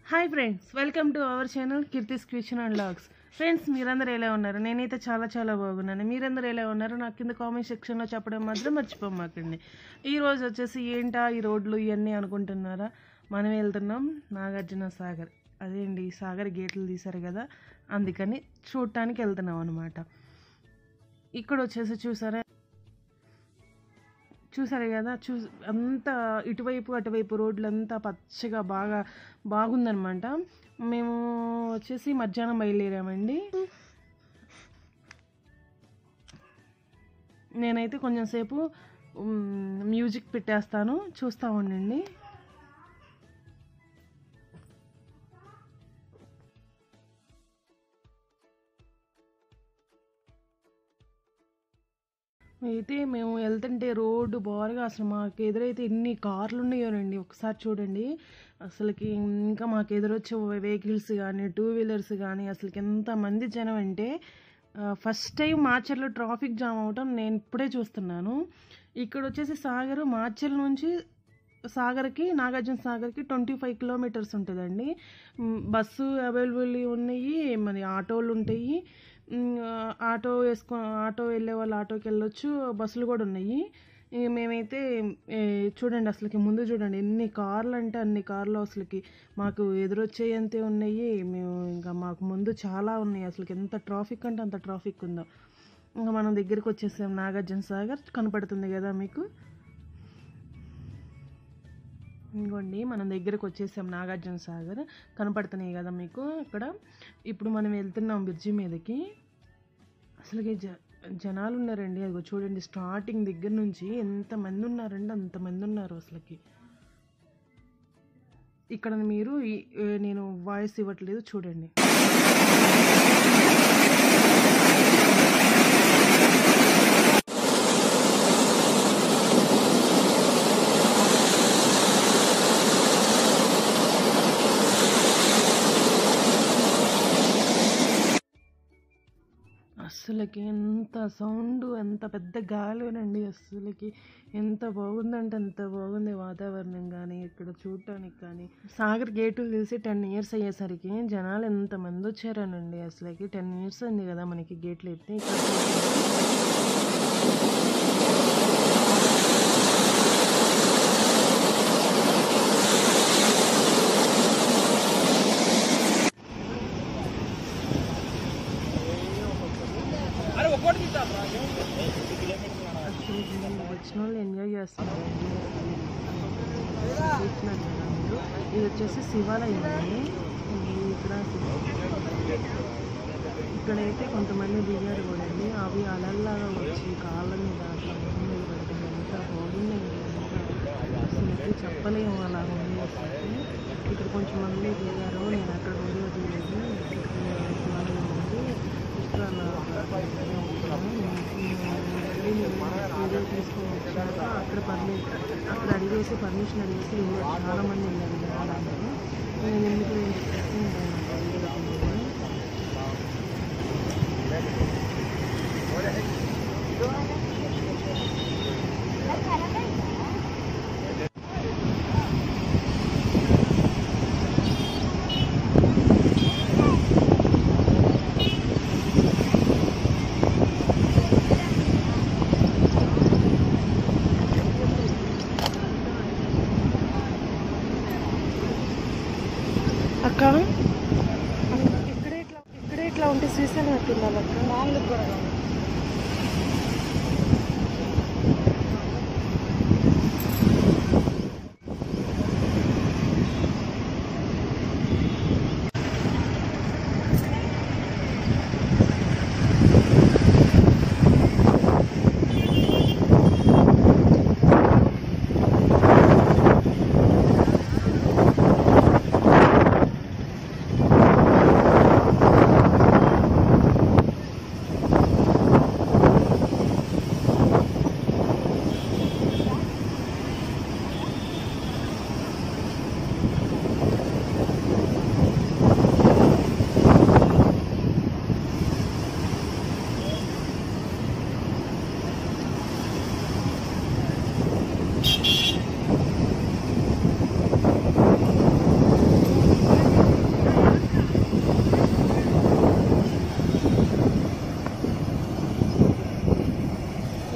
Hi friends welcome to our channel Keerthi's Krishan and vlogs friends మీరందరూ ఎలా ఉన్నారు నేనైతే చాలా చాలా బాగున్నాను మీరందరూ ఎలా ఉన్నారు నాకు కింద కామెంట్ సెక్షన్లో చెప్పడం మాత్రం మర్చిపోమాకండి ఈ రోజు వచ్చేసి ఏంటా ఈ రోడ్లు ఇవన్నీ అనుకుంటున్నారా మనం వెళ్తున్నాం నాగార్జున సాగర్ అదే అండి ఈ సాగర్ గేట్లు తీశారు కదా అందుకని చూడటానికి వెళ్తున్నాం అనమాట ఇక్కడ వచ్చేసి చూసారా చూసారు కదా చూ అంతా ఇటువైపు అటువైపు రోడ్లు అంతా పచ్చగా బాగా బాగుందనమాట మేము వచ్చేసి మధ్యాహ్నం బయలుదేరామండి నేనైతే కొంచెం సేపు మ్, మ్యూజిక్ పెట్టేస్తాను చూస్తూ ఉండండి అయితే మేము వెళ్తుంటే రోడ్డు బారుగా అసలు మాకు ఎదురైతే ఎన్ని కార్లు ఉన్నాయోనండి ఒకసారి చూడండి అసలుకి ఇంకా మాకు ఎదురొచ్చే వెహికల్స్ కానీ టూ వీలర్స్ కానీ అసలుకి ఎంతమంది జనం అంటే ఫస్ట్ టైం మార్చర్లో ట్రాఫిక్ జామ్ అవటం నేను ఇప్పుడే చూస్తున్నాను ఇక్కడ వచ్చేసి సాగర్ మార్చర్ నుంచి సాగర్కి నాగార్జున సాగర్కి ట్వంటీ ఫైవ్ కిలోమీటర్స్ ఉంటుందండి మ్, బస్సు అవైలబుల్ ఉన్నాయి మరి ఆటోలు ఉంటాయి మ్, ఆటో వేసుకో ఆటో వెళ్ళే వాళ్ళు ఆటోకి వెళ్ళొచ్చు బస్సులు కూడా ఉన్నాయి ఇక మేమైతే ఏ, చూడండి అసలుకి ముందు చూడండి ఎన్ని కార్లు అంటే అన్ని కార్లు అసలుకి మాకు ఎదురొచ్చేయంతే ఉన్నాయి మేము ఇంకా మాకు ముందు చాలా ఉన్నాయి అసలుకి ఎంత ట్రాఫిక్ అంటే అంత ట్రాఫిక్ ఉందో ఇంకా మనం దగ్గరికి వచ్చేసాం నాగార్జున సాగర్ కనపడుతుంది కదా మీకు ఇంకోండి మనం దగ్గరకు వచ్చేసాం నాగార్జున సాగర్ కనపడుతున్నాయి కదా మీకు ఇక్కడ ఇప్పుడు మనం వెళ్తున్నాం బ్రిడ్జి మీదకి అసలుకి జ జనాలు ఉన్నారండి అదిగో చూడండి స్టార్టింగ్ దగ్గర నుంచి ఎంతమంది ఉన్నారండి అంతమంది ఉన్నారు అసలుకి ఇక్కడ మీరు ఈ- ఏ, నేను వాయిస్ ఇవ్వట్లేదు చూడండి అస్సలకి ఎంత సౌండ్ ఎంత పెద్ద గాలినండి అస్సలకి ఎంత బాగుందంటే అంత బాగుంది వాతావరణం కానీ ఇక్కడ చూడటానికి కానీ సాగర్ గేట్లు తీసి టెన్ ఇయర్స్ అయ్యేసరికి జనాలు ఎంతమంది వచ్చారనండి అసలుకి టెన్ ఇయర్స్ అయింది కదా మనకి గేట్లు ఎత్తి ఇక్కడ అసలు వచ్చిన వాళ్ళు ఎంజాయ్ చేస్తున్నారు చూస్తున్నారు కదా మీరు ఇది వచ్చేసి శివాలయం అండి ఇది ఇక్కడ ఇక్కడైతే కొంతమంది దిగారు కూడా అండి అవి అలల్లాగా వచ్చి కాళ్ళ మీద అట్లా మొహం మీద పడుతుంది ఎంత బాగుందండి ఎంత అసలు చెప్పలేము అలా ఉంది అసలు ఇక్కడ కొంచెం మంది దిగారు నేను అక్కడ వీడియో తీయలేదు ఇక్కడ శివాలయం ఉంది ఇక్కడ అలా వీడియో తీసుకొని వచ్చాక అక్కడ పర్మి అక్కడ అడిగేసి పర్మిషన్ అడిగేసి ఇందులో చాలా మంది ఉన్నారు జనాలందరూ నేను ఎందుకు అని చెప్పేసి ఇంకా నాకు వీడియో తీయలేదు. అక్క ఇక్కడే ఇట్లా ఇక్కడే ఇట్లా ఉంటే శ్రీశైలం ఎట్టుండాలి అక్క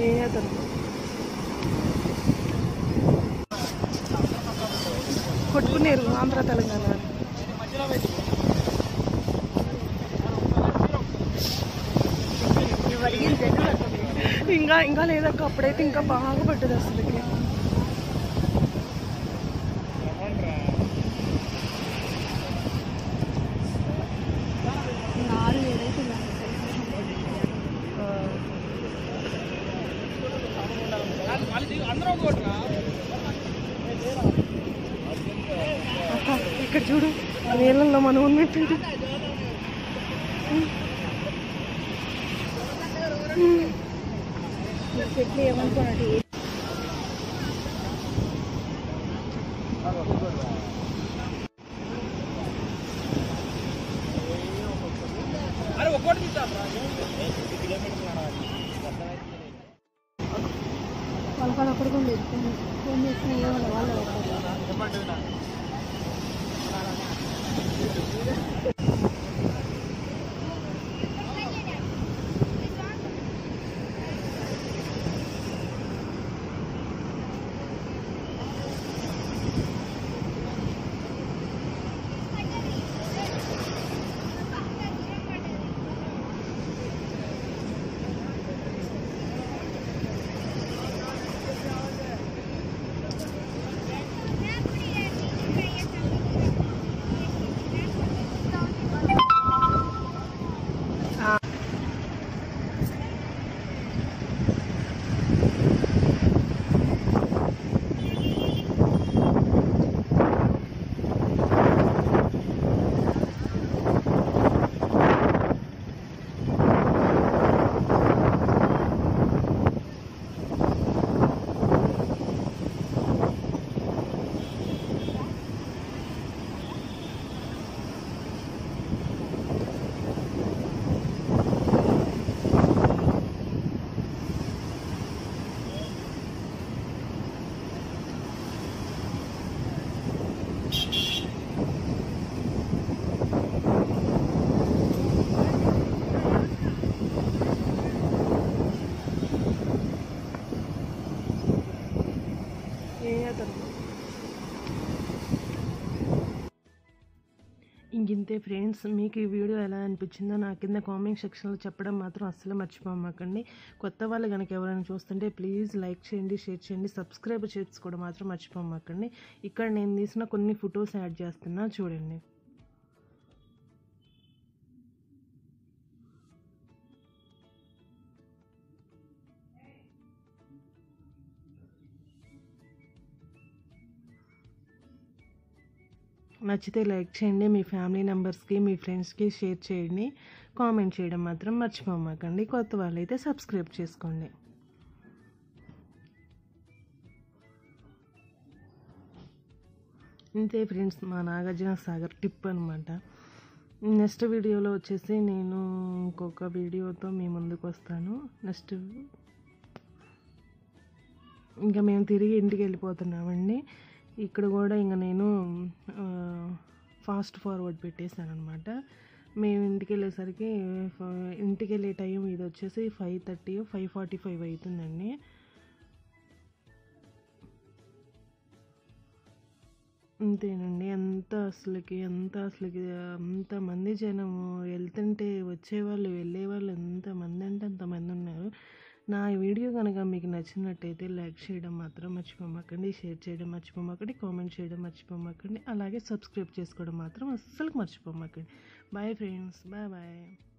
ఏం చేద్దాం కొట్టుకునేరు ఆంధ్ర తెలంగాణ అని. ఇంకా ఇంకా లేదక్క అప్పుడైతే ఇంకా బాగా పడ్డది అసలుకి ఆ. అక్క ఇక్కడ చూడు నీళ్ళల్లో మనం ఉన్నట్టు చెట్లు ఏమనుకోనట్టు వాళ్ళ కాడ అక్కడ కూడా లేదు ఫోన్ ఫోన్ చేసిన ఏమన్నా వాళ్ళు ఏం చేద్దాం ఇంకింతే ఫ్రెండ్స్ మీకు ఈ వీడియో ఎలా అనిపించిందో నా కింద కామెంట్ సెక్షన్లో చెప్పడం మాత్రం అస్సలు మర్చిపోమాకండి కొత్త వాళ్ళు కనుక ఎవరైనా చూస్తుంటే ప్లీజ్ లైక్ చేయండి షేర్ చేయండి సబ్స్క్రైబ్ చేసుకోవడం మాత్రం మర్చిపోమాకండి ఇక్కడ నేను తీసిన కొన్ని ఫొటోస్ యాడ్ చేస్తున్నా చూడండి నచ్చితే లైక్ చేయండి మీ ఫ్యామిలీ మెంబర్స్కి మీ ఫ్రెండ్స్కి షేర్ చేయండి కామెంట్ చేయడం మాత్రం మర్చిపోమాకండి కొత్త వాళ్ళైతే సబ్స్క్రైబ్ చేసుకోండి ఇంతే ఫ్రెండ్స్ మా నాగార్జున సాగర్ టిప్ అనమాట నెక్స్ట్ వీడియోలో వచ్చేసి నేను ఇంకొక వీడియోతో మీ ముందుకు వస్తాను నెక్స్ట్ ఇంకా మేము తిరిగి ఇంటికి వెళ్ళిపోతున్నామండి ఇక్కడ కూడా ఇంకా నేను ఫాస్ట్ ఫార్వర్డ్ పెట్టేశాను అనమాట మేము ఇంటికి వెళ్ళేసరికి ఫ- ఇంటికి వెళ్ళే టైం ఇది వచ్చేసి five thirty five forty five అవుతుందండి అంతేనండి ఎంత అసలుకి ఎంత అసలుకి అంతమంది జనము వెళ్తుంటే వచ్చేవాళ్ళు వెళ్ళేవాళ్ళు ఎంతమంది అంటే అంతమంది ఉన్నారు నా వీడియో కనుక మీకు నచ్చినట్టయితే లైక్ చేయడం మాత్రం మర్చిపోమాకండి షేర్ చేయడం మర్చిపోమాకండి కామెంట్ చేయడం మర్చిపోమాకండి అలాగే సబ్స్క్రైబ్ చేసుకోవడం మాత్రం అస్సలు మర్చిపోమాకండి బాయ్ ఫ్రెండ్స్ బాయ్ బాయ్